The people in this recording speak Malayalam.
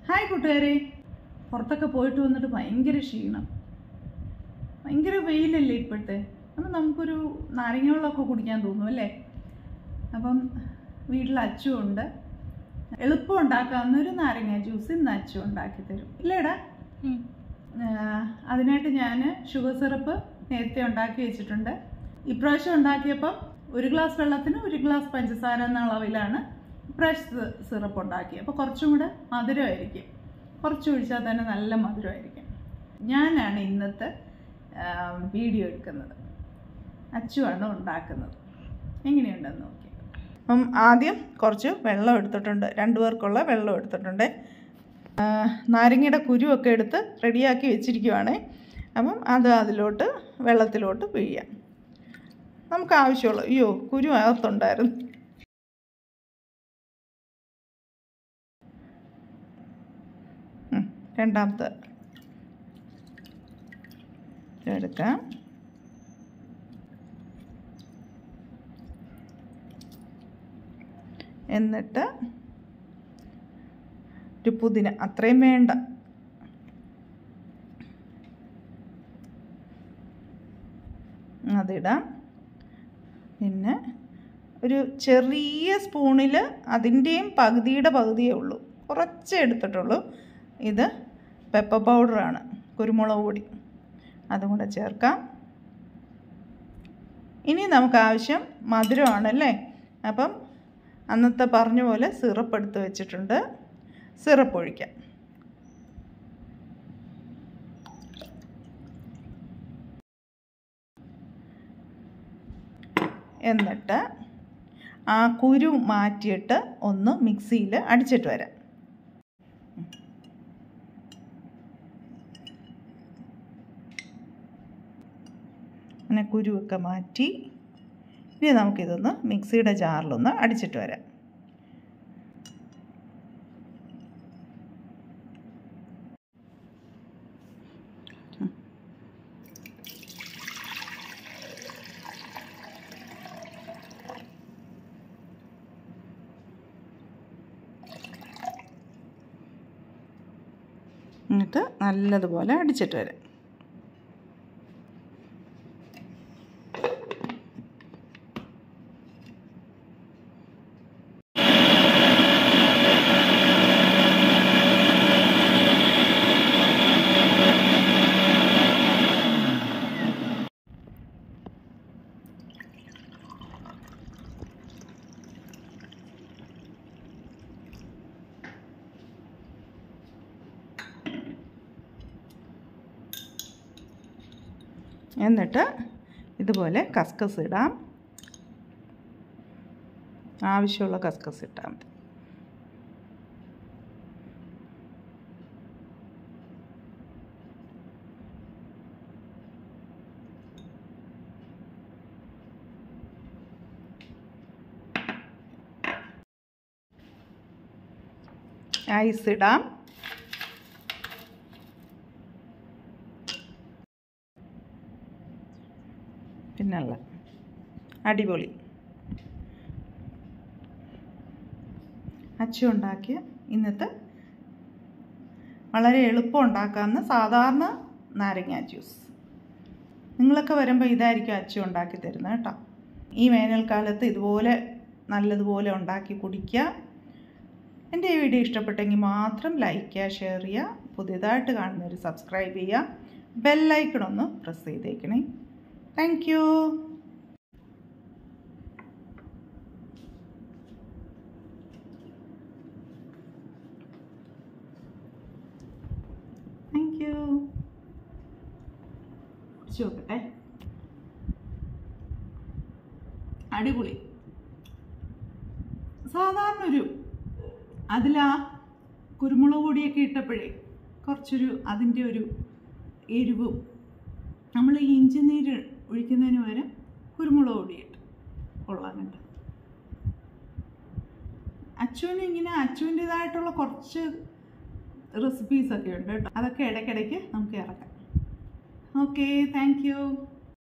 ഹായ് കൂട്ടുകാരെ പുറത്തൊക്കെ പോയിട്ട് വന്നിട്ട് ഭയങ്കര ക്ഷീണം ഭയങ്കര വെയിലല്ലേ ഇപ്പോഴത്തെ അപ്പം നമുക്കൊരു നാരങ്ങ വെള്ളമൊക്കെ കുടിക്കാൻ തോന്നും അല്ലേ അപ്പം വീട്ടിൽ അച്ചു ഉണ്ട് എളുപ്പം ഉണ്ടാക്കാവുന്ന ഒരു നാരങ്ങ ജ്യൂസ് ഇന്ന് അച്ചു ഉണ്ടാക്കി തരും ഇല്ലേടാ ആഹ് അതിനായിട്ട് ഞാൻ ഷുഗർ സിറപ്പ് നേരത്തെ ഉണ്ടാക്കി വെച്ചിട്ടുണ്ട് ഇപ്രാവശ്യം ഉണ്ടാക്കിയപ്പം ഒരു ഗ്ലാസ് വെള്ളത്തിന് ഒരു ഗ്ലാസ് പഞ്ചസാര എന്ന അളവിലാണ് ഇപ്രാവശ്യത്തെ സിറപ്പ് ഉണ്ടാക്കിയത് അപ്പോൾ കുറച്ചും കൂടെ മധുരമായിരിക്കും കുറച്ച് ഒഴിച്ചാൽ തന്നെ നല്ല മധുരമായിരിക്കും ഞാനാണ് ഇന്നത്തെ ആഹ് വീഡിയോ എടുക്കുന്നത് അച്ചുവാണ് ഉണ്ടാക്കുന്നത് എങ്ങനെയുണ്ടെന്ന് നോക്കി അപ്പം ആദ്യം കുറച്ച് വെള്ളം എടുത്തിട്ടുണ്ട് രണ്ടു പേർക്കുള്ള വെള്ളം എടുത്തിട്ടുണ്ട് ആ, നാരങ്ങയുടെ കുരുവൊക്കെ എടുത്ത് റെഡിയാക്കി വെച്ചിരിക്കുവാണ് അപ്പം അത് അതിലോട്ട് വെള്ളത്തിലോട്ട് പിഴിയാം നമുക്ക് ആവശ്യമുള്ള അയ്യോ കുരു അകത്തുണ്ടായിരുന്നു ഉം, രണ്ടാമത്തെ എടുക്കാം എന്നിട്ട് ഒരു പുതിന അത്രയും വേണ്ട അതിടാം പിന്നെ ഒരു ചെറിയ സ്പൂണിൽ അതിൻ്റെയും പകുതിയുടെ പകുതിയേ ഉള്ളൂ കുറച്ചേ എടുത്തിട്ടുള്ളൂ ഇത് പെപ്പർ പൗഡറാണ് കുരുമുളക് പൊടി അതും കൂടെ ചേർക്കാം ഇനി നമുക്ക് ആവശ്യം മധുരമാണല്ലേ അപ്പം അന്നത്തെ പറഞ്ഞ പോലെ സിറപ്പ് എടുത്ത് വെച്ചിട്ടുണ്ട് സിറപ്പ് ഒഴിക്കാം എന്നിട്ട് ആ കുരു മാറ്റിയിട്ട് ഒന്ന് മിക്സിയിൽ അടിച്ചിട്ട് വരാം അങ്ങനെ കുരുവൊക്കെ മാറ്റി ഇനി നമുക്കിതൊന്ന് മിക്സിയുടെ ജാറിലൊന്ന് അടിച്ചിട്ട് വരാം എന്നിട്ട് നല്ലതുപോലെ അടിച്ചിട്ട് വരാം എന്നിട്ട് ഇതുപോലെ കസ്കസ് ഇടാം ആവശ്യമുള്ള കസ്കസ് ഇട്ടാൽ മതി ഐസ് ഇടാം പിന്നല്ല അടിപൊളി അച്ചു ഉണ്ടാക്കിയ ഇന്നത്തെ വളരെ എളുപ്പം ഉണ്ടാക്കാവുന്ന സാധാരണ നാരങ്ങ ജ്യൂസ് നിങ്ങളൊക്കെ വരുമ്പോൾ ഇതായിരിക്കും അച്ചു ഉണ്ടാക്കി തരുന്നത് കേട്ടോ ഈ വേനൽക്കാലത്ത് ഇതുപോലെ നല്ലതുപോലെ ഉണ്ടാക്കി കുടിക്കുക എൻ്റെ ഈ വീഡിയോ ഇഷ്ടപ്പെട്ടെങ്കിൽ മാത്രം ലൈക്ക് ചെയ്യുക ഷെയർ ചെയ്യുക പുതിയതായിട്ട് കാണുന്നവർ സബ്സ്ക്രൈബ് ചെയ്യുക ബെല്ലൈക്കണൊന്ന് പ്രസ് ചെയ്തേക്കണേ താങ്ക് യു താങ്ക് യു കുടിച്ചു നോക്കട്ടെ അടിപൊളി സാധാരണ ഒരു അതിലാ കുരുമുളക് പൊടിയൊക്കെ ഇട്ടപ്പോഴേ കുറച്ചൊരു അതിൻ്റെ ഒരു എരിവും നമ്മൾ ഈ ഇഞ്ചി നീര് ഒഴിക്കുന്നതിന് പകരം കുരുമുളക് പൊടി ഇട്ട് കൊള്ളാൻ കണ്ട അച്ചുവിന് ഇങ്ങനെ അച്ചുവിൻ്റെതായിട്ടുള്ള കുറച്ച് റെസിപ്പീസൊക്കെ ഉണ്ട് കേട്ടോ അതൊക്കെ ഇടയ്ക്കിടയ്ക്ക് നമുക്ക് ഇറക്കാം ഓക്കെ താങ്ക് യു